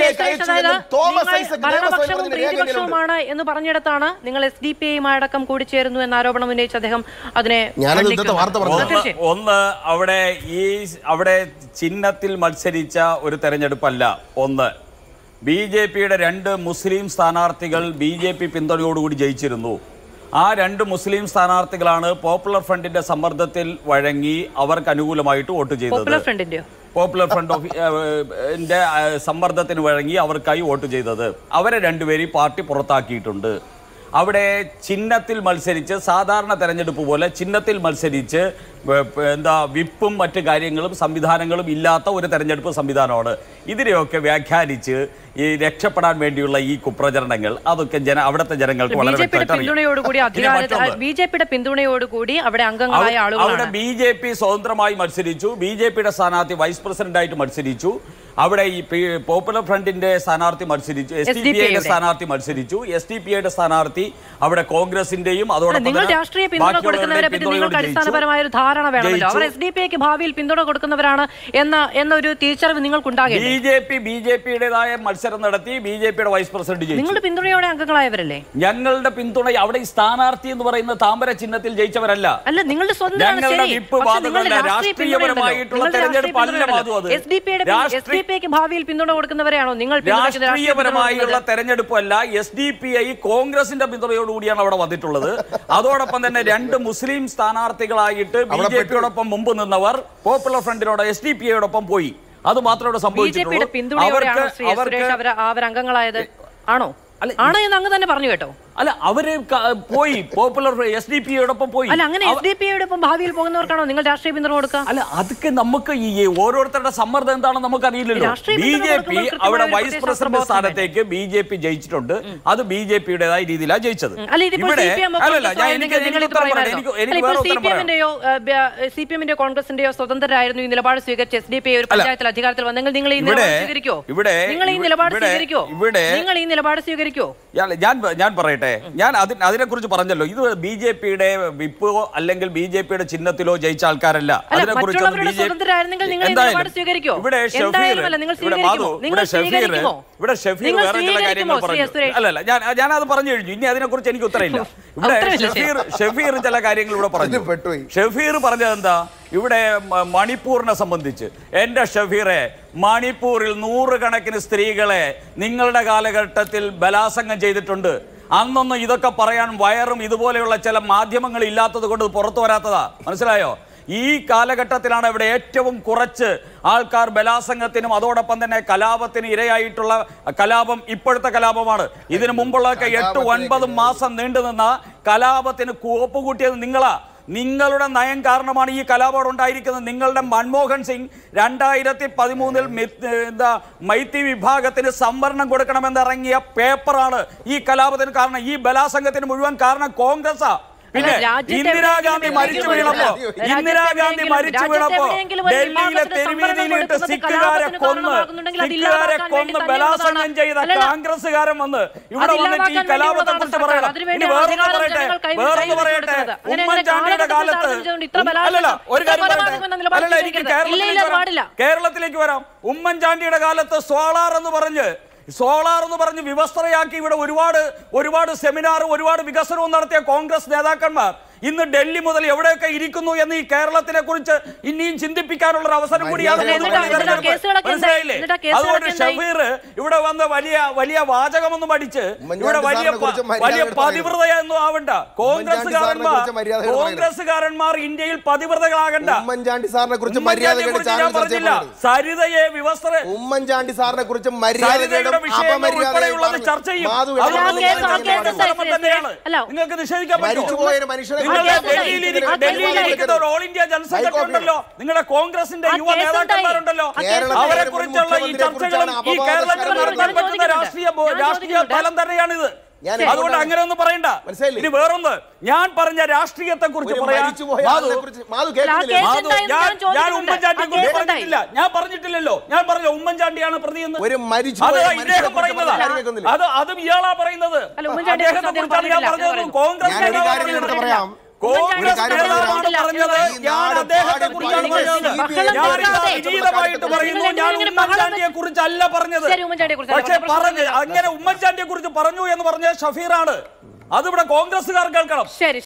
S അയച്ചു അതായത് എന്ന് തോമസ് നിങ്ങൾ ഐസക് ഭരണപക്ഷവും നിയമസഭയിൽ രേഖയിലുണ്ട്. പ്രീതിപക്ഷവുമാണ് എന്ന് പറഞ്ഞിടത്താണ് നിങ്ങൾ എസ് ഡി പി ഐയുമായി അടക്കം കൂടിച്ചേരുന്നു എന്ന ആരോപണം ഉന്നയിച്ച് അദ്ദേഹം അതിനെ ഞാനത് ഇന്നത്തെ ഖണ്ഡിക്കുന്നു. വാർത്ത പറഞ്ഞത്. അത് തീർച്ചയായും. ഒന്ന് അവിടെ ഈ അവിടെ ചിഹ്നത്തിൽ മത്സരിച്ച ഒരു തെരഞ്ഞെടുപ്പല്ല ഒന്ന് ബി ജെ പിയുടെ രണ്ട് മുസ്ലിം സ്ഥാനാർത്ഥികൾ ബി ജെ പി പിന്തുണയോടുകൂടി ജയിച്ചിരുന്നു ആ രണ്ട് മുസ്ലിം സ്ഥാനാർത്ഥികളാണ് പോപ്പുലർ ഫ്രണ്ടിന്റെ സമ്മർദ്ദത്തിൽ വഴങ്ങി അവർക്ക് അനുകൂലമായിട്ട് വോട്ട് പോപ്പുലർ ചെയ്തത് ഫ്രണ്ടിന്റെയോ പോപ്പുലർ ഫ്രണ്ട് ഓഫ് ന്റെ സമ്മർദ്ദത്തിന് വഴങ്ങി അവർക്കായി വോട്ട് ചെയ്തത് അവരെ രണ്ടുപേരെയും പാർട്ടി പുറത്താക്കിയിട്ടുണ്ട് അവിടെ ചിഹ്നത്തിൽ മത്സരിച്ച് സാധാരണ തെരഞ്ഞെടുപ്പ് പോലെ ചിഹ്നത്തിൽ മത്സരിച്ച് വ- പ- എന്താ വിപ്പും മറ്റു കാര്യങ്ങളും സംവിധാനങ്ങളും ഇല്ലാത്ത ഒരു തെരഞ്ഞെടുപ്പ് സംവിധാനമാണ് ഇതിനെയൊക്കെ വ്യാഖ്യാനിച്ച് ഈ രക്ഷപ്പെടാൻ വേണ്ടിയുള്ള ഈ കുപ്രചരണങ്ങൾ അതൊക്കെ ജന അവിടുത്തെ ജനങ്ങൾക്ക് ബി വളരെ ജെ പിയുടെ വ്യക്തമായിട്ട് അറിയാം. പിന്തുണയോടുകൂടി ഇനി അധികാരത്തിൽ മറ്റൊന്ന്. ബി ജെ പിയുടെ പിന്തുണയോടുകൂടി അവിടെ അംഗങ്ങളായ അവിടെ ആളുകളാണ് ബി ജെ പി സ്വതന്ത്രമായി മത്സരിച്ചു ബി ജെ പിയുടെ സ്ഥാനാർത്ഥി വൈസ് പ്രസിഡന്റായിട്ട് മത്സരിച്ചു അവിടെ ഈ പി- പോപ്പുലർ ഫ്രണ്ടിന്റെ സ്ഥാനാർത്ഥി മത്സരിച്ചു എസ് ഡി പി ഐയുടെ SDPI സ്ഥാനാർത്ഥി മത്സരിച്ചു എസ് ഡി പി ഐയുടെ സ്ഥാനാർത്ഥി അവിടെ കോൺഗ്രസിന്റെയും അല്ല, അതോടൊപ്പം നിങ്ങൾ തന്നെ രാഷ്ട്രീയ പിന്തുണ ബാക്കിയുള്ളവരുടെയും കൊടുക്കുന്നവരെ പറ്റി പിന്തുണയോട് നിങ്ങൾക്ക് ജയിച്ചു. അടിസ്ഥാനപരമായ ഒരു ധാരണ വേണമല്ലോ അവർ ജയിച്ചു. എസ് ഡി പി ഐക്ക് ഭാവിയിൽ പിന്തുണ കൊടുക്കുന്നവരാണ് എന്ന എന്നൊരു തിരിച്ചറിവ് നിങ്ങൾക്കുണ്ടാകില്ലേ B J P B J പിയുടേതായ മത്സരം നടത്തി ബി ജെ പിയുടെ വൈസ് പ്രസിഡന്റ് ജയിച്ചു നിങ്ങളുടെ പിന്തുണയോടെ അംഗങ്ങളായവരല്ലേ ഞങ്ങളുടെ പിന്തുണ അവിടെ ഈ സ്ഥാനാർത്ഥി എന്ന് പറയുന്ന താമര ചിഹ്നത്തിൽ ജയിച്ചവരല്ല അല്ല നിങ്ങളുടെ സ്വന്തമാണ് ഞങ്ങളുടെ ശരി വിപ്പ് പക്ഷേ നിങ്ങളുടെ വാദമല്ല, രാഷ്ട്രീയ രാഷ്ട്രീയപരമായിട്ടുള്ള തെരഞ്ഞെടുപ്പ് അല്ല മാധു അത്. എസ് ഡി പിയുടെ എസ് ഡി രാഷ്ട്രീയ- പിക്ക് ഭാവിയിൽ പിന്തുണ കൊടുക്കുന്നവരെയാണോ നിങ്ങൾ പിന്തുണയ്ക്കുന്ന രാഷ്ട്രീയ പിന്തുണ രാഷ്ട്രീയപരമായുള്ള കൊടുക്കുന്നത്? തെരഞ്ഞെടുപ്പല്ല എസ് ഡി പി ഐ കോൺഗ്രസിന്റെ പിന്തുണയോടുകൂടിയാണ് അവിടെ വന്നിട്ടുള്ളത് അതോടൊപ്പം തന്നെ രണ്ട് മുസ്ലിം സ്ഥാനാർത്ഥികളായിട്ട് ബി അവിടെ ജെ പിയോടൊപ്പം മുമ്പ് നിന്നവർ പോപ്പുലർ ഫ്രണ്ടിനോട് എസ് ഡി പി ഐയോടൊപ്പം പോയി അത് മാത്രമേ ഇവിടെ ബി ജെ പിയുടെ സംഭവിച്ചിട്ടുള്ളൂ പിന്തുണയോടെയാണോ ശ്രീ എസ് അവർക്ക് സുരേഷ് അവർ അവരംഗങ്ങളായത് ആണോ അല്ല, ആണോ എന്ന് അങ്ങ് തന്നെ പറഞ്ഞു കേട്ടോ അല്ല അവര് ക- പോയി പോപ്പുലർ എസ് ഡി പി ഐയോടൊപ്പം പോയി അല്ല അങ്ങനെ എസ് ഡി പി യുടെ ഒപ്പം ഭാവിയിൽ പോകുന്നവർക്കാണോ നിങ്ങൾ രാഷ്ട്രീയ പിന്തുണ കൊടുക്കുക അല്ല അതൊക്കെ നമുക്ക് ഈ ഓരോരുത്തരുടെ സമ്മർദ്ദം എന്താണെന്ന് നമുക്ക് അറിയില്ലല്ലോ രാഷ്ട്രീയ ബി പിന്തുണ ജെ പി കൊടുക്കുമ്പോൾ കൃത്യമായ അവിടെ ഒരു വൈസ് പ്രത്യയ പ്രസിഡന്റ് ശാസ്ത്രബോധം സ്ഥാനത്തേക്ക് ബി ജെ പി ജയിച്ചിട്ടുണ്ട് അത് ബി ജെ പിയുടേതായ രീതിയിലാണ് ജയിച്ചത് അല്ല ഇതിപ്പോൾ സി പി എം അല്ലല്ല ഞാൻ എനിക്ക് എനിക്ക് ഉത്തരം പറയാം എനിക്ക് എനിക്ക് വേറെ സി ഉത്തരം പി പറയാം എമ്മിന്റെയോ സി പി എമ്മിന്റെയോ കോൺഗ്രസിന്റെയോ സ്വതന്ത്രരായിരുന്നു ഈ നിലപാട് സ്വീകരിച്ച് എസ് ഡി പി ഒരു പഞ്ചായത്തിൽ അധികാരത്തിൽ വന്നെങ്കിൽ നിങ്ങൾ ഈ ഇവിടെ- നിലപാട് സ്വീകരിക്കോ ഇവിടെ- നിങ്ങൾ ഈ നിലപാട് ഇവിടെ- സ്വീകരിക്കോ ഇവിടെ- നിങ്ങൾ ഈ നിലപാട് സ്വീകരിക്കോ ഞാൻ ഞാൻ ഞാൻ പറയട്ടെ ഞാൻ അതിന് അതിനെക്കുറിച്ച് പറഞ്ഞല്ലോ ഇത് ബി ജെ പിയുടെ വിപ്പോ അല്ലെങ്കിൽ ബി ജെ പിയുടെ ചിഹ്നത്തിലോ ജയിച്ച ആൾക്കാരല്ല അല്ല, അതിനെക്കുറിച്ച് മറ്റുള്ളവരുടെ സ്വതന്ത്രരായിരുന്നെങ്കിൽ നിങ്ങൾ ഈ നിലപാട് സ്വീകരിക്കോ? ഇവിടെ ഷഫീർ എന്തായാലും അല്ല, നിങ്ങൾ ഇവിടെ സ്വീകരിക്കുമോ? മാധു, നിങ്ങൾ ഇവിടെ ഷഫീർ സ്വീകരിക്കുമോ? ഇവിടെ ഷഫീർ നിങ്ങൾ വേറെ ചില കാര്യങ്ങൾ സ്വീകരിക്കുമോ, ശ്രീ പറഞ്ഞു സുരേഷ്? അല്ലല്ല ഞാൻ ഞാൻ അത് പറഞ്ഞു കഴിഞ്ഞു ഇനി അതിനെക്കുറിച്ച് എനിക്ക് ഉത്തരമില്ല ഇവിടെ ഉത്തരമില്ല, ഷഫീർ ഷഫീർ ചില കാര്യങ്ങൾ ഇവിടെ പറഞ്ഞു അതിന് പെട്ടുപോയി. ഷഫീർ പറഞ്ഞത് എന്താ ഇവിടെ മ- മണിപ്പൂരിനെ സംബന്ധിച്ച് എന്റെ ഷഫീറെ മണിപ്പൂരിൽ നൂറുകണക്കിന് സ്ത്രീകളെ നിങ്ങളുടെ കാലഘട്ടത്തിൽ ബലാസംഗം ചെയ്തിട്ടുണ്ട് അന്നൊന്നും ഇതൊക്കെ പറയാൻ വയറും ഇതുപോലെയുള്ള ചില മാധ്യമങ്ങൾ ഇല്ലാത്തത് കൊണ്ട് ഇത് പുറത്തു വരാത്തതാ മനസ്സിലായോ ഈ കാലഘട്ടത്തിലാണ് ഇവിടെ ഏറ്റവും കുറച്ച് ആൾക്കാർ ബലാസംഗത്തിനും അതോടൊപ്പം തന്നെ കലാപത്തിന് ഇരയായിട്ടുള്ള കലാപം ഇപ്പോഴത്തെ കലാപമാണ് ഇതിനു മുമ്പുള്ളതൊക്കെ എട്ട് ഒൻപത് മാസം നീണ്ടുനിന്ന കലാപത്തിന് കോപ്പ് കൂട്ടിയത് നിങ്ങളാ നിങ്ങളുടെ നയം കാരണമാണ് ഈ കലാപം ഉണ്ടായിരിക്കുന്നത് നിങ്ങളുടെ മൻമോഹൻ സിംഗ് രണ്ടായിരത്തി പതിമൂന്നിൽ എന്താ മൈത്തി വിഭാഗത്തിന് സംവരണം കൊടുക്കണമെന്ന് ഇറങ്ങിയ പേപ്പറാണ് ഈ കലാപത്തിന് കാരണം ഈ ബലാസംഗത്തിന് മുഴുവൻ കാരണം കോൺഗ്രസാ പിന്നെ അല്ല, രാജ്യത്ത് ഇന്ദിരാഗാന്ധി എവിടെയെങ്കിലും മരിച്ചു ഒരു വീണപ്പോ രാജ്യത്ത് ഇന്ദിരാഗാന്ധി എവിടെയെങ്കിലും- മരിച്ചു രാജ്യത്ത് വീണപ്പോ എവിടെയെങ്കിലും ഒരു ഡൽഹിയിലെ വിഭാഗത്തിന് സംവരണം തെരുവീതിയിലിട്ട് കൊടുക്കുന്നത് സിഖുകാരെ കലാപത്തിന് കൊന്ന് കാരണമാകുന്നുണ്ടെങ്കിൽ അത് സിഖുകാരെ ഇല്ലാതാക്കാൻ കൊന്ന് വേണ്ടി ബലാസംഗം തന്നെയുള്ളതാണ്. ചെയ്ത അല്ലല്ല. കോൺഗ്രസ്സുകാരൻ വന്ന് ഇവിടെ അത് വന്നിട്ട് ഈ ഇല്ലാതാക്കാൻ കലാപത്തെ കുറിച്ച് വേണ്ടിയുള്ളതാണ് പറയണം സർക്കാർ. ഇനി അതിനുവേണ്ടി വേറൊന്ന് അധികാരം പറയട്ടെ ജനങ്ങൾ കൈ- വേറൊന്ന് കൈവച്ച് പറയട്ടെ കൊടുക്കുന്നത്. അങ്ങനെ അങ്ങനെ ഉമ്മൻചാണ്ടിയുടെ കാലഘട്ടത്തിൽ കാലത്ത് സ്ഥാപിച്ചുകൊണ്ട് ഇത്ര ബലാത്സംഗം, അല്ലല്ല ഒരു ഇത്ര കാര്യം കൊലപാതകം എന്ന പറയട്ടെ നിലപാട് അല്ലല്ല എനിക്ക് സ്വീകരിക്കരുത്. ഇല്ല, ഇല്ല, കേരളത്തിലേക്ക് പാടില്ല. വരാം കേരളത്തിലേക്ക് വരാം ഉമ്മൻചാണ്ടിയുടെ കാലത്ത് സോളാർ എന്ന് പറഞ്ഞ് സോളാർ എന്ന് പറഞ്ഞ് വിവസ്ത്രയാക്കി ഇവിടെ ഒരുപാട് ഒരുപാട് സെമിനാർ ഒരുപാട് വികസനവും നടത്തിയ കോൺഗ്രസ് നേതാക്കന്മാർ ഇന്ന് ഡൽഹി മുതൽ എവിടെയൊക്കെ ഇരിക്കുന്നു എന്ന് ഈ കേരളത്തിനെ കുറിച്ച് ഇനിയും ചിന്തിപ്പിക്കാനുള്ള ഒരു അവസരം കൂടിയാണ് എന്നിട്ട് പൊതുവെ എന്നിട്ട് തെരഞ്ഞെടുപ്പ്. കേസുകളൊക്കെ എന്തായി? മനസ്സിലായില്ലേ എന്നിട്ട് ആ കേസുകളൊക്കെ അതുകൊണ്ട് എന്തായി? ഷഫീർ ഇവിടെ വന്ന് വലിയ വലിയ വാചകമൊന്നും പഠിച്ച് ഉമ്മൻചാണ്ടി ഇവിടെ വലിയ സാറിനെ കുറിച്ച് പ- മര്യാദ വലിയ എടുത്ത് പറയരുത്. പതിവ്രതയൊന്നും ആവണ്ട കോൺഗ്രസ്സുകാരന്മാർ കുറിച്ച് മര്യാദ എടുത്ത് പറയരുത്. കോൺഗ്രസ്സുകാരന്മാർ ഇന്ത്യയിൽ പതിവ്രതകളാകണ്ട ഉമ്മൻചാണ്ടി സാറിനെ കുറിച്ച് മര്യാദ ഉമ്മൻചാണ്ടിയെ കുറിച്ച് ഞാൻ ചാനൽ ചർച്ച പറഞ്ഞില്ല ചെയ്യപ്പെടുന്നത് സരിതയെ വിവസ്ത്ര ഉമ്മൻചാണ്ടി സാറിനെ കുറിച്ച് സരിതയുടെ വിഷയങ്ങൾ ഉൾപ്പെടെയുള്ളത് ചർച്ച ചെയ്യും അതുകൊണ്ട് ആ കേസ്- ആ കേസ് നിങ്ങളുടെ എന്തായി? ശ്രമം തന്നെയാണ് അല്ല. നിങ്ങൾക്ക് നിഷേധിക്കാൻ പറ്റുമോ മരിച്ചുപോയ ഒരു മനുഷ്യനെ നിങ്ങൾ ആ കേസ് എന്തായി? ഡൽഹിയിൽ ഇരിക്കുന്ന- ആ കേസ് ഡൽഹിയിൽ എന്തായി? ഇരിക്കുന്ന ഒരു ഓൾ ഇന്ത്യ ജനറൽ സെക്രട്ടറി ഉണ്ടല്ലോ നിങ്ങളുടെ കോൺഗ്രസിന്റെ ആ യുവ കേസ് എന്തായി? നേതാക്കന്മാരുണ്ടല്ലോ ആ കേസ് എന്തായി? അവരെ കുറിച്ചുള്ള ഈ മുഖ്യമന്ത്രിയെ ചർച്ചകളും ഈ കുറിച്ചാണ് കേരളത്തിൽ അപവാദ നടത്താൻ ഞാൻ പറ്റുന്ന ചോദിക്കുന്നുണ്ട്. രാഷ്ട്രീയ ബോ- ഞാൻ രാഷ്ട്രീയ ചോദിക്കുന്നുണ്ട്. ഫലം തന്നെയാണിത് ഞാൻ അതുകൊണ്ട് അങ്ങനെ ഒന്നും പറയണ്ട മനസ്സിലായില്ലേ? ഇനി വേറൊന്ന് ഞാൻ പറഞ്ഞ രാഷ്ട്രീയത്തെ കുറിച്ച് ഒരു പറയാൻ മരിച്ചുപോയ മാധു, ആളിനെ കുറിച്ച് മാധു ആ കേൾക്കുന്നില്ലേ കേസ് മാധു, എന്തായെന്ന് ഞാൻ ഞാൻ ഞാൻ ചോദിക്കുന്നുണ്ട്. ഉമ്മൻചാണ്ടിയെ ആ കുറിച്ച് കേസ് എന്തായി? പറഞ്ഞിട്ടില്ല ഞാൻ പറഞ്ഞിട്ടില്ലല്ലോ ഞാൻ പറഞ്ഞ ഉമ്മൻചാണ്ടിയാണ് പ്രതിയെന്ന് ഒരു അത് മരിച്ചുപോയ ഇദ്ദേഹം മനുഷ്യനെ കുറിച്ച് പറയുന്നതാ കാര്യം കേൾക്കുന്നില്ലേ? അത് അതും ഇയാളാ പറയുന്നത് അല്ല, ഉമ്മൻചാണ്ടിയെ അദ്ദേഹത്തെ കുറിച്ച് കുറിച്ചാണ് ഞാൻ അദ്ദേഹം പറഞ്ഞത് പറഞ്ഞില്ല. കോൺഗ്രസ് ഞാൻ ഒരു നേതാവാണ് കാര്യം എടുത്ത് പറഞ്ഞത്. പറയാം കോൺഗ്രസ് കാര്യം നേതാവാണ് പറഞ്ഞില്ല. പറഞ്ഞത് ഈ ഞാൻ നാട് അദ്ദേഹത്തെ കുറിച്ചാണ് പാടി പറഞ്ഞത് ബഹളം ഞാൻ ഇതാ കേൾക്കാതെ. വിനീതമായിട്ട് പറയുന്നു ഞാൻ നിങ്ങൾ ഇങ്ങനെ ഉമ്മൻചാണ്ടിയെ കുറിച്ചല്ല പറഞ്ഞത് ശരി, ഉമ്മൻചാണ്ടിയെ കുറിച്ചല്ല പക്ഷെ പറഞ്ഞത്. പറഞ്ഞ് അങ്ങനെ ഉമ്മൻചാണ്ടിയെ കുറിച്ച് പറഞ്ഞു എന്ന് പറഞ്ഞ ഷഫീറാണ് അതിവിടെ കോൺഗ്രസ്സുകാർ കേൾക്കണം ശരി